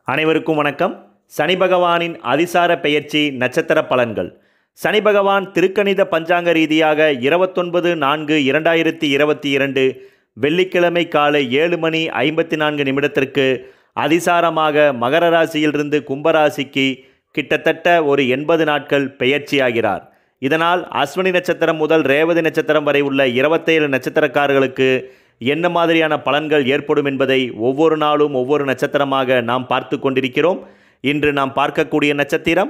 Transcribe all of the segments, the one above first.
அனைவருக்கும் வணக்கம் சனி பகவானின் அதிசார பெயர்ச்சி நட்சத்திர பலன்கள் சனி பகவான் திருக்கணித பஞ்சாங்க ரீதியாக இருபத்தொன்பது நான்கு இரண்டாயிரத்தி இருபத்தி இரண்டு வெள்ளிக்கிழமை காலை ஏழு மணி ஐம்பத்தி நான்கு நிமிடத்திற்கு அதிசாரமாக மகர ராசியிலிருந்து கும்பராசிக்கு கிட்டத்தட்ட ஒரு எண்பது நாட்கள் பெயர்ச்சியாகிறார் இதனால் அஸ்வினி நட்சத்திரம் முதல் ரேவதி நட்சத்திரம் வரை உள்ள இருபத்தேழு நட்சத்திரக்காரர்களுக்கு என்ன மாதிரியான பலன்கள் ஏற்படும் என்பதை ஒவ்வொரு நாளும் ஒவ்வொரு நட்சத்திரமாக நாம் பார்த்து கொண்டிருக்கிறோம் இன்று நாம் பார்க்கக்கூடிய நட்சத்திரம்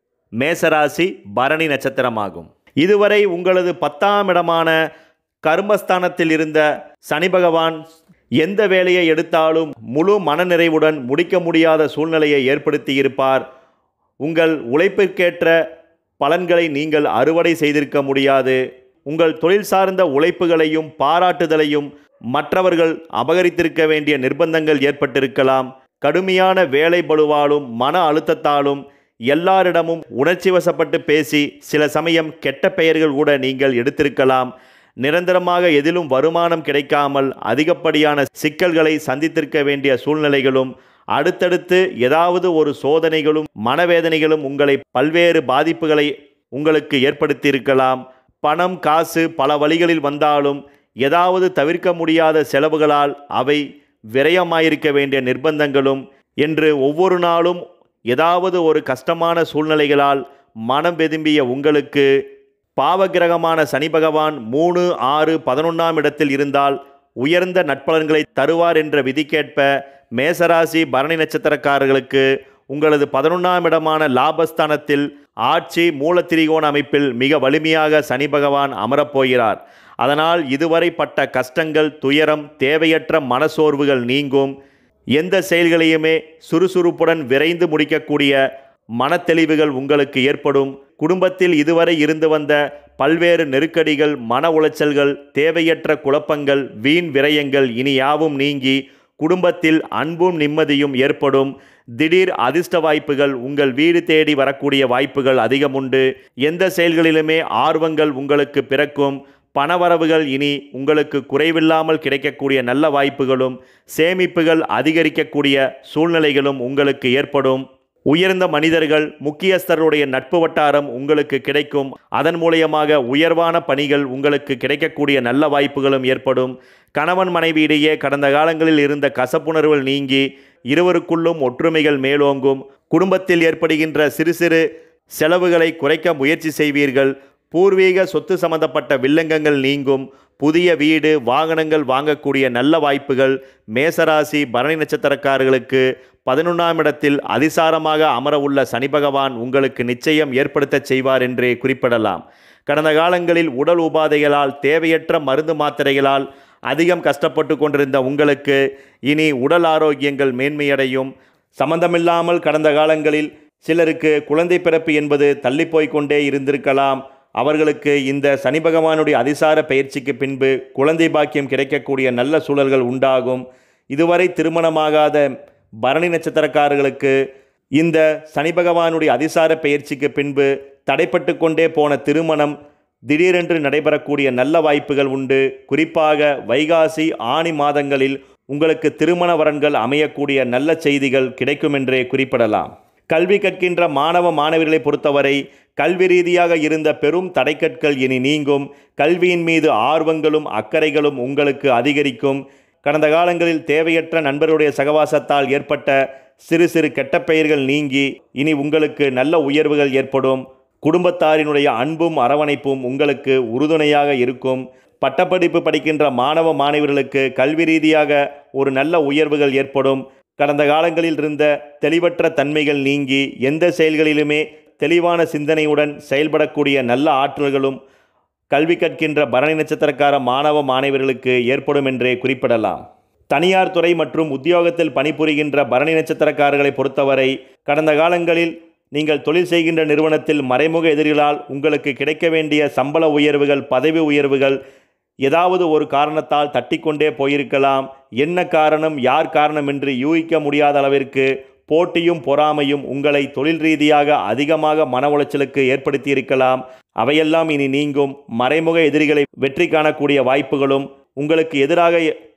மேசராசி பரணி நட்சத்திரமாகும் இதுவரை உங்களது பத்தாம் இடமான கர்மஸ்தானத்தில் இருந்த சனி பகவான் எந்த வேலையை எடுத்தாலும் முழு மனநிறைவுடன் முடிக்க முடியாத சூழ்நிலையை ஏற்படுத்தியிருப்பார் உங்கள் உழைப்பிற்கேற்ற பலன்களை நீங்கள் அறுவடை செய்திருக்க முடியாது உங்கள் தொழில் சார்ந்த உழைப்புகளையும் பாராட்டுதலையும் மற்றவர்கள் அபகரித்திருக்க வேண்டிய நிர்பந்தங்கள் ஏற்பட்டிருக்கலாம் கடுமையான வேலை பளுவாலும் மன அழுத்தத்தாலும் எல்லாரிடமும் உணர்ச்சி வசப்பட்டு பேசி சில சமயம் கெட்ட பெயர்கள் கூட நீங்கள் எடுத்திருக்கலாம் நிரந்தரமாக எதிலும் வருமானம் கிடைக்காமல் அதிகப்படியான சிக்கல்களை சந்தித்திருக்க வேண்டிய சூழ்நிலைகளும் அடுத்தடுத்து ஏதாவது ஒரு சோதனைகளும் மனவேதனைகளும் உங்களை பல்வேறு பாதிப்புகளை உங்களுக்கு ஏற்படுத்தியிருக்கலாம் பணம் காசு பல வழிகளில் வந்தாலும் ஏதாவது தவிர்க்க முடியாத செலவுகளால் அவை விரயமாயிருக்க வேண்டிய நிர்பந்தங்களும் என்று ஒவ்வொரு நாளும் ஏதாவது ஒரு கஷ்டமான சூழ்நிலைகளால் மனம் வெதும்பிய உங்களுக்கு பாவகிரகமான சனி பகவான் மூணு ஆறு பதினொன்றாம் இடத்தில் இருந்தால் உயர்ந்த நட்பலன்களை தருவார் என்ற விதிக்கேற்ப மேசராசி பரணி நட்சத்திரக்காரர்களுக்கு உங்களது பதினொன்றாம் இடமான லாபஸ்தானத்தில் ஆட்சி மூலத்திரிகோண அமைப்பில் மிக வலிமையாக சனி பகவான் அமரப்போகிறார் அதனால் இதுவரை பட்ட கஷ்டங்கள் துயரம் தேவையற்ற மனசோர்வுகள் நீங்கும் எந்த செயல்களையுமே சுறுசுறுப்புடன் விரைந்து முடிக்கக்கூடிய மனத்தெளிவுகள் உங்களுக்கு ஏற்படும் குடும்பத்தில் இதுவரை இருந்து வந்த பல்வேறு நெருக்கடிகள் மன உளைச்சல்கள் தேவையற்ற குழப்பங்கள் வீண் விரயங்கள் இனி யாவும் நீங்கி குடும்பத்தில் அன்பும் நிம்மதியும் ஏற்படும் திடீர் அதிர்ஷ்ட வாய்ப்புகள் உங்கள் வீடு தேடி வரக்கூடிய வாய்ப்புகள் அதிகம் உண்டு எந்த செயல்களிலுமே ஆர்வங்கள் உங்களுக்கு பிறக்கும் பணவரவுகள் இனி உங்களுக்கு குறைவில்லாமல் கிடைக்கக்கூடிய நல்ல வாய்ப்புகளும் சேமிப்புகள் அதிகரிக்கக்கூடிய சூழ்நிலைகளும் உங்களுக்கு ஏற்படும் உயர்ந்த மனிதர்கள் முக்கியஸ்தருடைய நட்பு வட்டாரம் உங்களுக்கு கிடைக்கும் அதன் மூலியமாக உயர்வான பணிகள் உங்களுக்கு கிடைக்கக்கூடிய நல்ல வாய்ப்புகளும் ஏற்படும் கணவன் மனைவியிடையே கடந்த காலங்களில் இருந்த கசப்புணர்வுகள் நீங்கி இருவருக்குள்ளும் ஒற்றுமைகள் மேலோங்கும் குடும்பத்தில் ஏற்படுகின்ற சிறு சிறு செலவுகளை குறைக்க முயற்சி செய்வீர்கள் பூர்வீக சொத்து சம்பந்தப்பட்ட வில்லங்கங்கள் நீங்கும் புதிய வீடு வாகனங்கள் வாங்கக்கூடிய நல்ல வாய்ப்புகள் மேசராசி பரணி நட்சத்திரக்காரர்களுக்கு பதினொன்றாம் இடத்தில் அதிசாரமாக அமர உள்ள சனி பகவான் உங்களுக்கு நிச்சயம் ஏற்படுத்தச் செய்வார் என்றே குறிப்பிடலாம் கடந்த காலங்களில் உடல் உபாதைகளால் தேவையற்ற மருந்து மாத்திரைகளால் அதிகம் கஷ்டப்பட்டு கொண்டிருந்த உங்களுக்கு இனி உடல் ஆரோக்கியங்கள் மேன்மையடையும் சம்பந்தமில்லாமல் கடந்த காலங்களில் சிலருக்கு குழந்தை பிறப்பு என்பது தள்ளிப்போய் கொண்டே இருந்திருக்கலாம் அவர்களுக்கு இந்த சனி பகவானுடைய அதிசார பயிற்சிக்கு பின்பு குழந்தை பாக்கியம் கிடைக்கக்கூடிய நல்ல சூழல்கள் உண்டாகும் இதுவரை திருமணமாகாத பரணி நட்சத்திரக்காரர்களுக்கு இந்த சனி பகவானுடைய அதிசார பயிற்சிக்கு பின்பு தடைப்பட்டு கொண்டே போன திருமணம் திடீரென்று நடைபெறக்கூடிய நல்ல வாய்ப்புகள் உண்டு குறிப்பாக வைகாசி ஆணி மாதங்களில் உங்களுக்கு திருமண வரன்கள் அமையக்கூடிய நல்ல செய்திகள் கிடைக்கும் என்றே குறிப்பிடலாம் கல்வி கற்கின்ற மாணவ மாணவிகளை பொறுத்தவரை கல்வி ரீதியாக இருந்த பெரும் தடைக்கற்கள் இனி நீங்கும் கல்வியின் மீது ஆர்வங்களும் அக்கறைகளும் உங்களுக்கு அதிகரிக்கும் கடந்த காலங்களில் தேவையற்ற நண்பர்களுடைய சகவாசத்தால் ஏற்பட்ட சிறு சிறு கெட்ட பெயர்கள் நீங்கி இனி உங்களுக்கு நல்ல உயர்வுகள் ஏற்படும் குடும்பத்தாரினுடைய அன்பும் அரவணைப்பும் உங்களுக்கு உறுதுணையாக இருக்கும் பட்டப்படிப்பு படிக்கின்ற மாணவ மாணவர்களுக்கு கல்வி ரீதியாக ஒரு நல்ல உயர்வுகள் ஏற்படும் கடந்த காலங்களில் இருந்த தெளிவற்ற தன்மைகள் நீங்கி எந்த செயல்களிலுமே தெளிவான சிந்தனையுடன் செயல்படக்கூடிய நல்ல ஆற்றல்களும் கல்வி கற்கின்ற பரணி நட்சத்திரக்கார மாணவ மாணவர்களுக்கு ஏற்படும் என்றே குறிப்பிடலாம் தனியார் துறை மற்றும் உத்தியோகத்தில் பணிபுரிகின்ற பரணி நட்சத்திரக்காரர்களை பொறுத்தவரை கடந்த காலங்களில் நீங்கள் தொழில் செய்கின்ற நிறுவனத்தில் மறைமுக எதிரிகளால் உங்களுக்கு கிடைக்க வேண்டிய சம்பள உயர்வுகள் பதவி உயர்வுகள் ஏதாவது ஒரு காரணத்தால் தட்டிக்கொண்டே போயிருக்கலாம் என்ன காரணம் யார் காரணம் என்று யூகிக்க முடியாத அளவிற்கு போட்டியும் பொறாமையும் உங்களை தொழில் ரீதியாக அதிகமாக மன உளைச்சலுக்கு ஏற்படுத்தியிருக்கலாம் அவையெல்லாம் இனி நீங்கும் மறைமுக எதிரிகளை வெற்றி காணக்கூடிய வாய்ப்புகளும் உங்களுக்கு எதிராக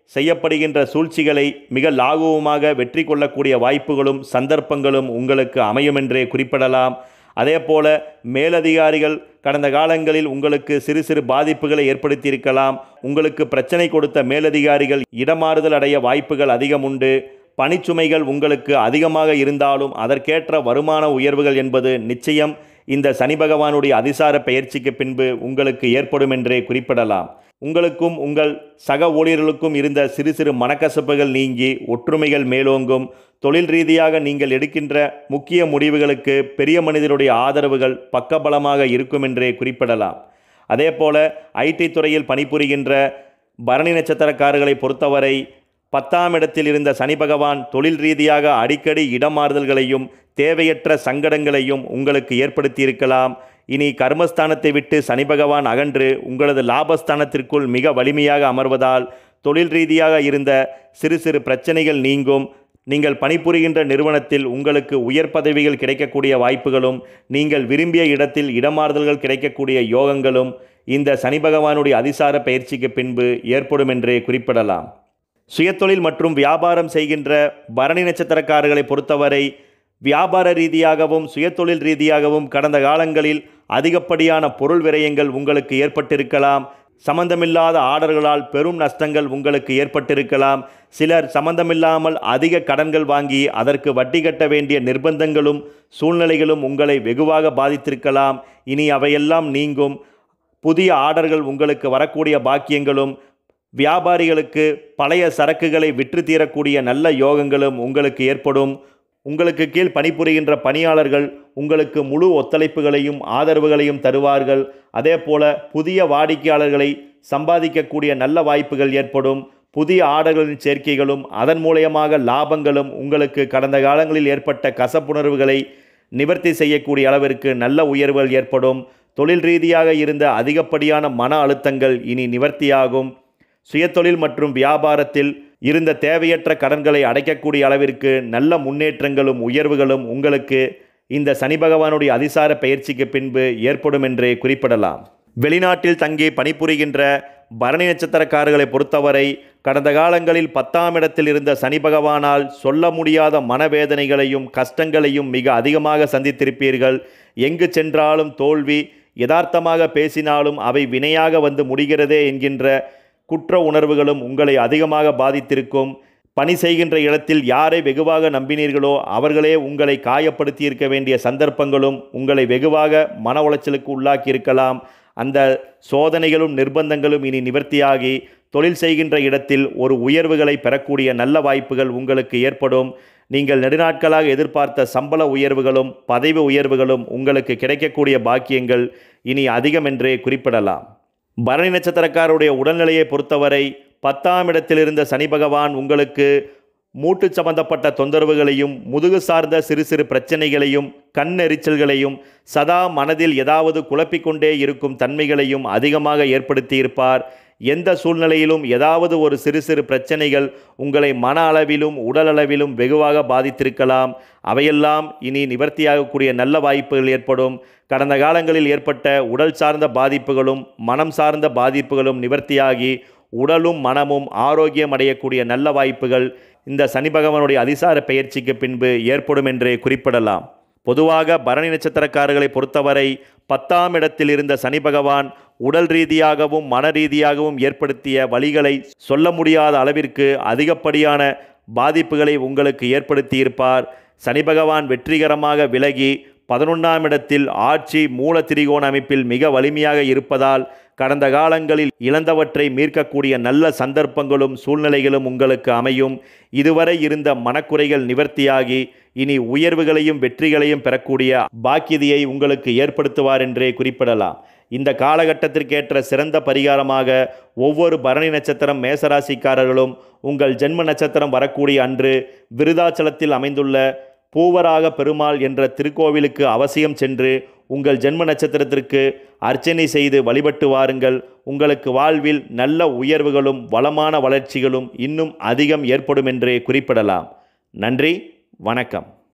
செய்யப்படுகின்ற சூழ்ச்சிகளை மிக லாகுவமாக வெற்றி கொள்ளக்கூடிய வாய்ப்புகளும் சந்தர்ப்பங்களும் உங்களுக்கு அமையும் என்றே குறிப்பிடலாம் அதே போல மேலதிகாரிகள் கடந்த காலங்களில் உங்களுக்கு சிறு சிறு பாதிப்புகளை ஏற்படுத்தியிருக்கலாம் உங்களுக்கு பிரச்சனை கொடுத்த மேலதிகாரிகள் இடமாறுதல் அடைய வாய்ப்புகள் அதிகம் உண்டு பணிச்சுமைகள் உங்களுக்கு அதிகமாக இருந்தாலும் அதற்கேற்ற வருமான உயர்வுகள் என்பது நிச்சயம் இந்த சனி பகவானுடைய அதிசார பெயர்ச்சிக்கு பின்பு உங்களுக்கு ஏற்படும் என்றே குறிப்பிடலாம் உங்களுக்கும் உங்கள் சக ஊழியர்களுக்கும் இருந்த சிறு சிறு மனக்கசப்புகள் நீங்கி ஒற்றுமைகள் மேலோங்கும் தொழில் ரீதியாக நீங்கள் எடுக்கின்ற முக்கிய முடிவுகளுக்கு பெரிய மனிதருடைய ஆதரவுகள் பக்கபலமாக இருக்கும் என்றே குறிப்பிடலாம் அதே போல ஐடி துறையில் பணிபுரிகின்ற பரணி நட்சத்திரக்காரர்களை பொறுத்தவரை பத்தாம் இடத்தில் இருந்த சனி பகவான் தொழில் ரீதியாக அடிக்கடி இடமாறுதல்களையும் தேவையற்ற சங்கடங்களையும் உங்களுக்கு ஏற்படுத்தியிருக்கலாம் இனி கர்மஸ்தானத்தை விட்டு சனி பகவான் அகன்று உங்களது லாபஸ்தானத்திற்குள் மிக வலிமையாக அமர்வதால் தொழில் ரீதியாக இருந்த சிறு சிறு பிரச்சனைகள் நீங்கும் நீங்கள் பணிபுரிகின்ற நிறுவனத்தில் உங்களுக்கு உயர் பதவிகள் கிடைக்கக்கூடிய வாய்ப்புகளும் நீங்கள் விரும்பிய இடத்தில் இடமாறுதல்கள் கிடைக்கக்கூடிய யோகங்களும் இந்த சனி பகவானுடைய அதிசார பயிற்சிக்கு பின்பு ஏற்படும் என்றே குறிப்பிடலாம் சுயதொழில் மற்றும் வியாபாரம் செய்கின்ற பரணி நட்சத்திரக்காரர்களை பொறுத்தவரை வியாபார ரீதியாகவும் சுயதொழில் ரீதியாகவும் கடந்த காலங்களில் அதிகப்படியான பொருள் விரயங்கள் உங்களுக்கு ஏற்பட்டிருக்கலாம் சம்பந்தமில்லாத ஆர்டர்களால் பெரும் நஷ்டங்கள் உங்களுக்கு ஏற்பட்டிருக்கலாம் சிலர் சம்பந்தமில்லாமல் அதிக கடன்கள் வாங்கி அதற்கு வட்டி கட்ட வேண்டிய நிர்பந்தங்களும் சூழ்நிலைகளும் உங்களை வெகுவாக பாதித்திருக்கலாம் இனி அவையெல்லாம் நீங்கும் புதிய ஆர்டர்கள் உங்களுக்கு வரக்கூடிய பாக்கியங்களும் வியாபாரிகளுக்கு பழைய சரக்குகளை விற்று தீரக்கூடிய நல்ல யோகங்களும் உங்களுக்கு ஏற்படும் உங்களுக்கு கீழ் பணிபுரிகின்ற பணியாளர்கள் உங்களுக்கு முழு ஒத்துழைப்புகளையும் ஆதரவுகளையும் தருவார்கள் அதே போல புதிய வாடிக்கையாளர்களை சம்பாதிக்கக்கூடிய நல்ல வாய்ப்புகள் ஏற்படும் புதிய ஆர்டர்களின் சேர்க்கைகளும் அதன் மூலயமாக லாபங்களும் உங்களுக்கு கடந்த காலங்களில் ஏற்பட்ட கசப்புணர்வுகளை நிவர்த்தி செய்யக்கூடிய அளவிற்கு நல்ல உயர்வுகள் ஏற்படும் தொழில் ரீதியாக இருந்த அதிகப்படியான மன அழுத்தங்கள் இனி நிவர்த்தியாகும் சுயதொழில் மற்றும் வியாபாரத்தில் இருந்த தேவையற்ற கடன்களை அடைக்கக்கூடிய அளவிற்கு நல்ல முன்னேற்றங்களும் உயர்வுகளும் உங்களுக்கு இந்த சனி பகவானுடைய அதிசார பயிற்சிக்கு பின்பு ஏற்படும் என்றே குறிப்பிடலாம் வெளிநாட்டில் தங்கி பணிபுரிகின்ற பரணி நட்சத்திரக்காரர்களை பொறுத்தவரை கடந்த காலங்களில் பத்தாம் இடத்தில் இருந்த சனி பகவானால் சொல்ல முடியாத மனவேதனைகளையும் கஷ்டங்களையும் மிக அதிகமாக சந்தித்திருப்பீர்கள் எங்கு சென்றாலும் தோல்வி யதார்த்தமாக பேசினாலும் அவை வினையாக வந்து முடிகிறதே என்கின்ற குற்ற உணர்வுகளும் உங்களை அதிகமாக பாதித்திருக்கும் பணி செய்கின்ற இடத்தில் யாரை வெகுவாக நம்பினீர்களோ அவர்களே உங்களை காயப்படுத்தியிருக்க வேண்டிய சந்தர்ப்பங்களும் உங்களை வெகுவாக மன உளைச்சலுக்கு உள்ளாக்கியிருக்கலாம் அந்த சோதனைகளும் நிர்பந்தங்களும் இனி நிவர்த்தியாகி தொழில் செய்கின்ற இடத்தில் ஒரு உயர்வுகளை பெறக்கூடிய நல்ல வாய்ப்புகள் உங்களுக்கு ஏற்படும் நீங்கள் நெடுநாட்களாக எதிர்பார்த்த சம்பள உயர்வுகளும் பதவி உயர்வுகளும் உங்களுக்கு கிடைக்கக்கூடிய பாக்கியங்கள் இனி அதிகம் என்றே குறிப்பிடலாம் பரணி நட்சத்திரக்காரருடைய உடல்நிலையை பொறுத்தவரை பத்தாம் இடத்தில் இருந்த சனி பகவான் உங்களுக்கு மூட்டு சம்பந்தப்பட்ட தொந்தரவுகளையும் முதுகு சார்ந்த சிறு சிறு பிரச்சனைகளையும் கண் எரிச்சல்களையும் சதா மனதில் ஏதாவது குழப்பிக்கொண்டே இருக்கும் தன்மைகளையும் அதிகமாக ஏற்படுத்தியிருப்பார் எந்த சூழ்நிலையிலும் ஏதாவது ஒரு சிறு சிறு பிரச்சனைகள் உங்களை மன அளவிலும் உடல் அளவிலும் வெகுவாக பாதித்திருக்கலாம் அவையெல்லாம் இனி நிவர்த்தியாகக்கூடிய நல்ல வாய்ப்புகள் ஏற்படும் கடந்த காலங்களில் ஏற்பட்ட உடல் சார்ந்த பாதிப்புகளும் மனம் சார்ந்த பாதிப்புகளும் நிவர்த்தியாகி உடலும் மனமும் ஆரோக்கியம் அடையக்கூடிய நல்ல வாய்ப்புகள் இந்த சனி பகவானுடைய அதிசார பெயர்ச்சிக்கு பின்பு ஏற்படும் என்றே குறிப்பிடலாம் பொதுவாக பரணி நட்சத்திரக்காரர்களை பொறுத்தவரை பத்தாம் இடத்தில் இருந்த சனி பகவான் உடல் ரீதியாகவும் மன ரீதியாகவும் ஏற்படுத்திய வழிகளை சொல்ல முடியாத அளவிற்கு அதிகப்படியான பாதிப்புகளை உங்களுக்கு ஏற்படுத்தியிருப்பார் சனி பகவான் வெற்றிகரமாக விலகி பதினொன்றாம் இடத்தில் ஆட்சி மூல திரிகோண அமைப்பில் மிக வலிமையாக இருப்பதால் கடந்த காலங்களில் இழந்தவற்றை மீட்கக்கூடிய நல்ல சந்தர்ப்பங்களும் சூழ்நிலைகளும் உங்களுக்கு அமையும் இதுவரை இருந்த மனக்குறைகள் நிவர்த்தியாகி இனி உயர்வுகளையும் வெற்றிகளையும் பெறக்கூடிய பாக்கியதையை உங்களுக்கு ஏற்படுத்துவார் என்றே குறிப்பிடலாம் இந்த காலகட்டத்திற்கேற்ற சிறந்த பரிகாரமாக ஒவ்வொரு பரணி நட்சத்திரம் மேசராசிக்காரர்களும் உங்கள் ஜென்ம நட்சத்திரம் வரக்கூடிய அன்று விருதாச்சலத்தில் அமைந்துள்ள பூவராக பெருமாள் என்ற திருக்கோவிலுக்கு அவசியம் சென்று உங்கள் ஜென்ம நட்சத்திரத்திற்கு அர்ச்சனை செய்து வழிபட்டு வாருங்கள் உங்களுக்கு வாழ்வில் நல்ல உயர்வுகளும் வளமான வளர்ச்சிகளும் இன்னும் அதிகம் ஏற்படும் என்றே குறிப்பிடலாம் நன்றி வணக்கம்